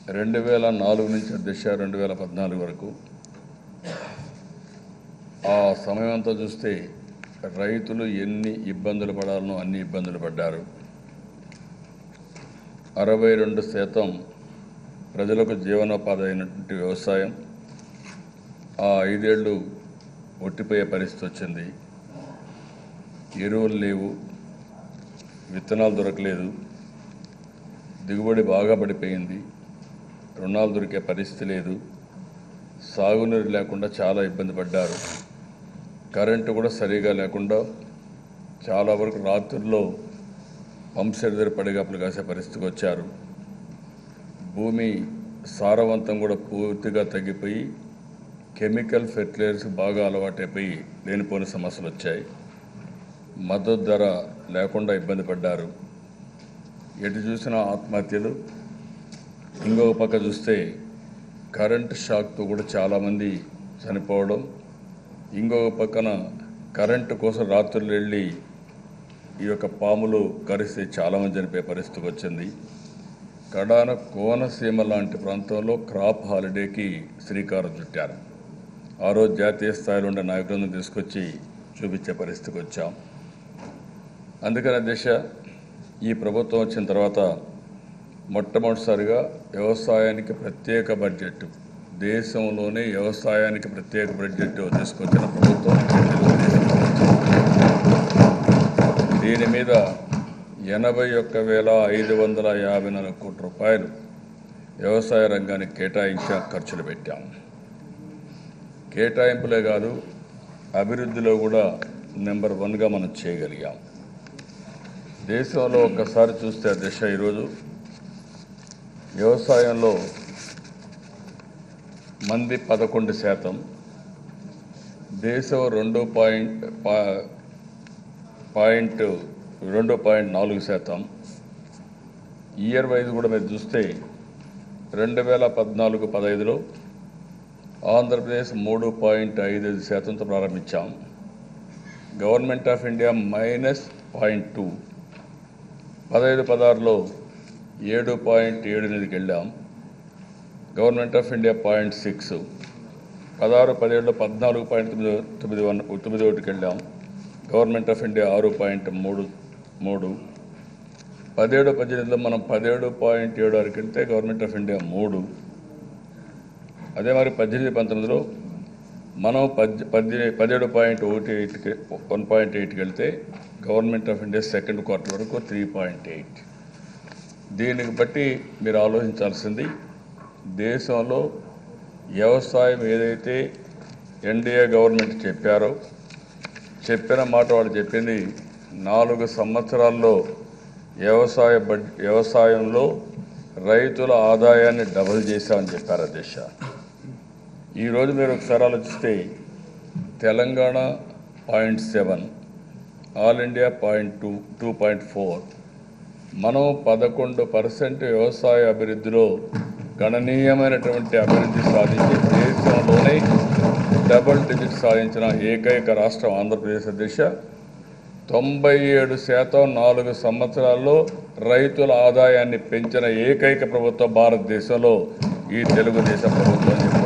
రెండు వేల నాలుగు నుంచి అధ్యక్ష రెండు వేల పద్నాలుగు వరకు ఆ సమయం అంతా చూస్తే రైతులు ఎన్ని ఇబ్బందులు పడాలనో అన్ని ఇబ్బందులు పడ్డారు అరవై రెండు శాతం ప్రజలకు జీవనోపాధి అయినటువంటి వ్యవసాయం ఆ ఐదేళ్లు ఒట్టిపోయే పరిస్థితి వచ్చింది ఎరువులు లేవు విత్తనాలు దొరకలేదు దిగుబడి బాగా పడిపోయింది రుణాలు దొరికే పరిస్థితి లేదు సాగునీరు లేకుండా చాలా ఇబ్బంది పడ్డారు కరెంటు కూడా సరిగా లేకుండా చాలా వరకు రాత్రుల్లో పంప్ సెట్ దగ్గర పడిగాపులు కాసే పరిస్థితికి వచ్చారు భూమి సారవంతం కూడా పూర్తిగా తగ్గిపోయి కెమికల్ ఫెర్టిలైజర్స్ బాగా అలవాటైపోయి లేనిపోని సమస్యలు వచ్చాయి మద్దతు ధర లేకుండా ఇబ్బంది పడ్డారు ఎటు చూసినా ఆత్మహత్యలు ఇంకొక పక్క చూస్తే కరెంట్ షాక్తో కూడా చాలామంది చనిపోవడం ఇంకొక పక్కన కరెంటు కోసం రాత్రులు వెళ్ళి ఈ యొక్క పాములు కరిస్తే చాలామంది చనిపోయే పరిస్థితికి వచ్చింది కడాన కోనసీమ లాంటి ప్రాంతంలో క్రాప్ హాలిడేకి శ్రీకారం చుట్టారు ఆ రోజు జాతీయ స్థాయిలో ఉండే నాయకులను తీసుకొచ్చి చూపించే పరిస్థితికి వచ్చాం అందుకని దిశ ఈ ప్రభుత్వం వచ్చిన తర్వాత మొట్టమొదటిసారిగా వ్యవసాయానికి ప్రత్యేక బడ్జెట్ దేశంలోనే వ్యవసాయానికి ప్రత్యేక బడ్జెట్ తీసుకొచ్చిన ప్రభుత్వం తెలుగుదేశం ప్రభుత్వం. దీని మీద ఎనభై ఒక్క వేల ఐదు వందల యాభై నాలుగు కోట్ల రూపాయలు వ్యవసాయ రంగానికి కేటాయించా ఖర్చులు పెట్టాం కేటాయింపులే కాదు అభివృద్ధిలో కూడా నెంబర్ వన్గా మనం చేయగలిగాం దేశంలో ఒక్కసారి చూస్తే ఆ దిశ ఈరోజు వ్యవసాయంలో మంది పదకొండు శాతం దేశం రెండు పాయింట్ పా- పాయింట్ రెండు పాయింట్ నాలుగు శాతం ఇయర్ వైజ్ కూడా మీరు చూస్తే రెండు వేల పద్నాలుగు పదహైదులో ఆంధ్రప్రదేశ్ మూడు పాయింట్ ఐదు ఐదు శాతంతో ప్రారంభించాం government of India minus point two పదహైదు పదహారులో ఏడు పాయింట్ ఏడు ఎనిమిదికి వెళ్ళాం government of India point six పదహారు పదిహేడులో పద్నాలుగు పాయింట్ తొమ్మిది తొమ్మిది వన్ తొమ్మిది ఒకటికి వెళ్ళాం గవర్నమెంట్ ఆఫ్ ఇండియా ఆరు పాయింట్ మూడు మూడు పదిహేడు పద్దెనిమిదిలో మనం పదిహేడు పాయింట్ ఏడు వరకు వెళ్తే గవర్నమెంట్ ఆఫ్ ఇండియా మూడు అదే మరి పద్దెనిమిది పంతొమ్మిదిలో మనం పద్ పద్దెనిమిది పదిహేడు పాయింట్ ఒకటి ఎయిట్కి వన్ పాయింట్ ఎయిట్కి వెళ్తే government of India second quarter వరకు త్రీ పాయింట్ ఎయిట్ దీనికి బట్టి మీరు ఆలోచించాల్సింది దేశంలో వ్యవసాయం ఏదైతే ఎన్డీఏ గవర్నమెంట్ చెప్పారో చెప్పిన మాట వాళ్ళు చెప్పింది నాలుగు సంవత్సరాల్లో వ్యవసాయ బడ్ వ్యవసాయంలో రైతుల ఆదాయాన్ని డబుల్ చేశామని చెప్పారు అధ్యక్ష ఈరోజు మీరు ఒకసారి ఆలోచిస్తే Telangana point seven all India point two two point four మనం పదకొండు పర్సెంట్ వ్యవసాయ అభివృద్ధిలో గణనీయమైనటువంటి అభివృద్ధి సాధించి దేశంలోనే డబుల్ డిజిట్ సాధించిన ఏకైక రాష్ట్రం ఆంధ్రప్రదేశ్ దిశ తొంభై ఏడు శాతం నాలుగు సంవత్సరాల్లో రైతుల ఆదాయాన్ని పెంచిన ఏకైక ప్రభుత్వం భారతదేశంలో ఈ తెలుగుదేశం ప్రభుత్వం అని చెప్పి